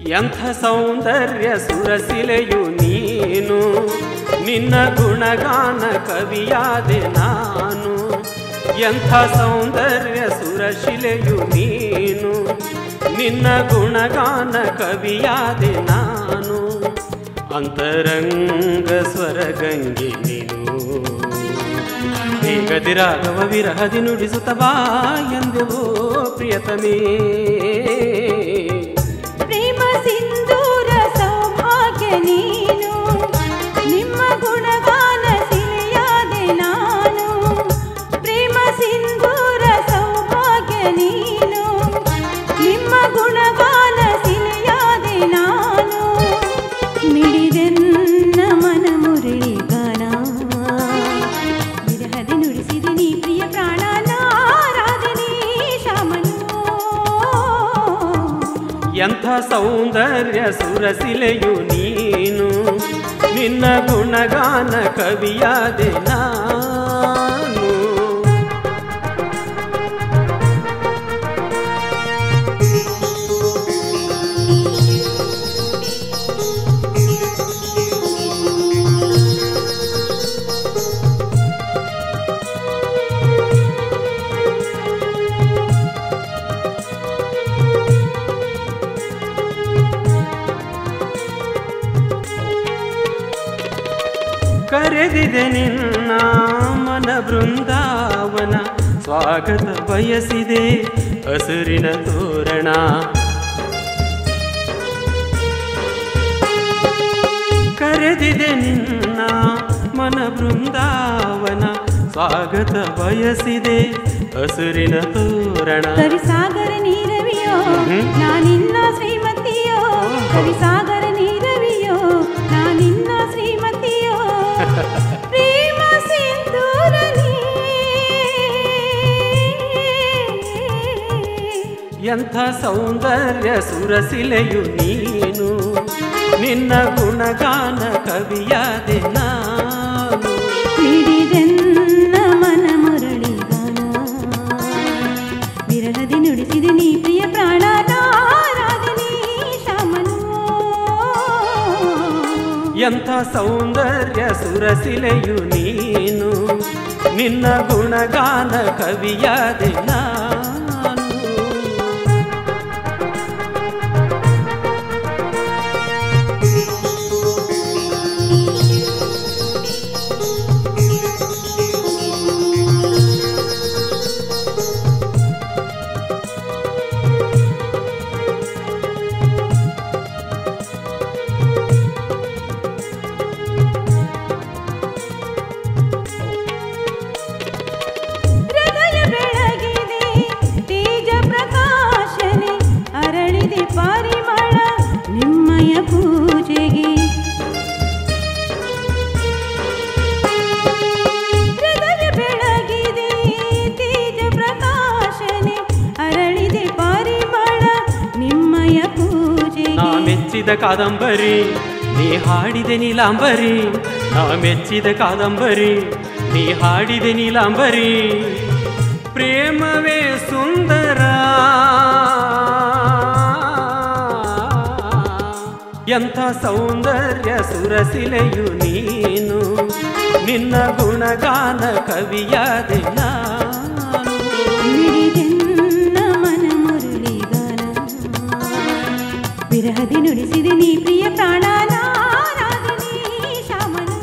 ಎಂಥ ಸೌಂದರ್ಯ ಸುರಸಿಲೆಯು ನೀನು ನಿನ್ನ ಗುಣಗಾನ ಕವಿಯಾದೆ ನಾನು ಎಂಥ ಸೌಂದರ್ಯ ಸುರಶಿಲೆಯು ನೀನು ನಿನ್ನ ಗುಣಗಾನ ಕವಿಯಾದೆ ನಾನು ಅಂತರಂಗ ಸ್ವರಗಂಗೆ ನೀನು ಬೇಗದಿ ರಾಘವ ವಿರಹದಿ ನುಡಿಸುತ್ತ ಬಾ ಎಂದೆವೋ ಪ್ರಿಯತಮೇ ಪ್ರೇಮ ಸಿಂಧೂರ ಸೌಭಾಗ್ಯ ನೀನು ನಿಮ್ಮ ಗುಣಗಾನ ಸಿಲೆಯಾದೆ ನಾನು ಪ್ರೇಮ ಸಿಂಧೂರ ಸೌಭಾಗ್ಯ ನೀನು ನಿಮ್ಮ ಗುಣಗಾನ ಸಿಲೆಯಾದೆ ನಾನು ಮಿಡಿದೆನ್ನ ಮನ ಮುರಳಿ ಗಾನ ವಿರಹದಿ ನುಡಿಸಿದೆ ನೀ ಪ್ರಿಯ ಪ್ರಾಣ ನಾರಾಧನೆ ಶಾಮನು ಎಂಥ ಸೌಂದರ್ಯ ಸುರಸಿಲೆಯು ನೀನು ನಿನ್ನ ಗುಣಗಾನ ಕವಿಯಾದೆ ನಾನು ಕರೆದಿದೆ ನಿನ್ನ ಮನ ಬೃಂದಾವನ ಸ್ವಾಗತ ಬಯಸಿದೆ ಹಸುರಿನ ತೋರಣ ಕರೆದಿದೆ ನಿನ್ನ ಮನ ಬೃಂದಾವನ ಸ್ವಾಗತ ಬಯಸಿದೆ ಹಸುರಿನ ತೋರಣ ಕರಿಸಾಗರ ನೀರವಿಯೋ ಹ್ಮ್. ನಾನಿನ್ನ ಶ್ರೀಮತಿಯೋ ಕರಿಸಾಗರ ನೀರವಿಯೋ ನಾನಿನ್ನ ಶ್ರೀಮತಿಯೋ ಪ್ರೇಮ ಸಿಂಧೂರ ಎಂಥ ಸೌಂದರ್ಯ ಸುರಸಿಲೆಯು ನೀನು ನಿನ್ನ ಗುಣಗಾನ ಕವಿಯಾದೆ ನಾನು ಮಿಡಿದೆನ್ನ ಮನ ಮುರಳಿ ವಿರಹದಿ ನುಡಿಸಿದೆ ನೀ ಪ್ರಿಯ ಪ್ರಾಣ ನಾರಾಧನೆ ಶಾಮನು ಎಂಥ ಸೌಂದರ್ಯ ಸುರಸಿಲೆಯು ನೀನು ನಿನ್ನ ಗುಣಗಾನ ಕವಿಯಾದೆ ನಾನು ಹೃದಯ ಬೆಳಗಿದೆ ತೇಜ ಪ್ರಕಾಶನೆ ಅರಳಿದೆ ಪರಿಮಳ ನಿಮ್ಮಯ ಪೂಜೆಗೆ ಹೃದಯ ಬೆಳಗಿದೆ ತೇಜ ಪ್ರಕಾಶನೆ ಅರಳಿದೆ ಪರಿಮಳ ನಿಮ್ಮಯ ಪೂಜೆಗೆ ನಾ ಮೆಚ್ಚಿದ ಕಾದಂಬರಿ ನೀ ಹಾಡಿದೆ ನೀಲಾಂಬರಿ ನಾ ಮೆಚ್ಚಿದ ಕಾದಂಬರಿ ನೀ ಹಾಡಿದೆ ನೀಲಾಂಬರಿ ಪ್ರೇಮವೇ ಸುಂದರ ಎಂಥ ಸೌಂದರ್ಯ ಸುರಸಿಲೆಯು ನೀನು ನಿನ್ನ ಗುಣಗಾನ ಕವಿಯಾದೆ ನಾನು ಮಿಡಿದೆನ್ನ ಮನ ಮುರಳಿಗಾನ ವಿರಹದಿ ನುಡಿಸಿದೆ ನೀ ಪ್ರಿಯ ಪ್ರಾಣ ನಾರಾಧನೆ ಶಾಮನು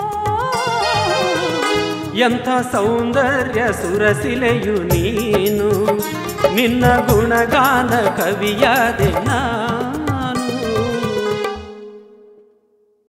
ಎಂಥ ಸೌಂದರ್ಯ ಸುರಸಿಲೆಯು ನೀನು ನಿನ್ನ ಗುಣಗಾನ ಕವಿಯಾದೆ ನಾನು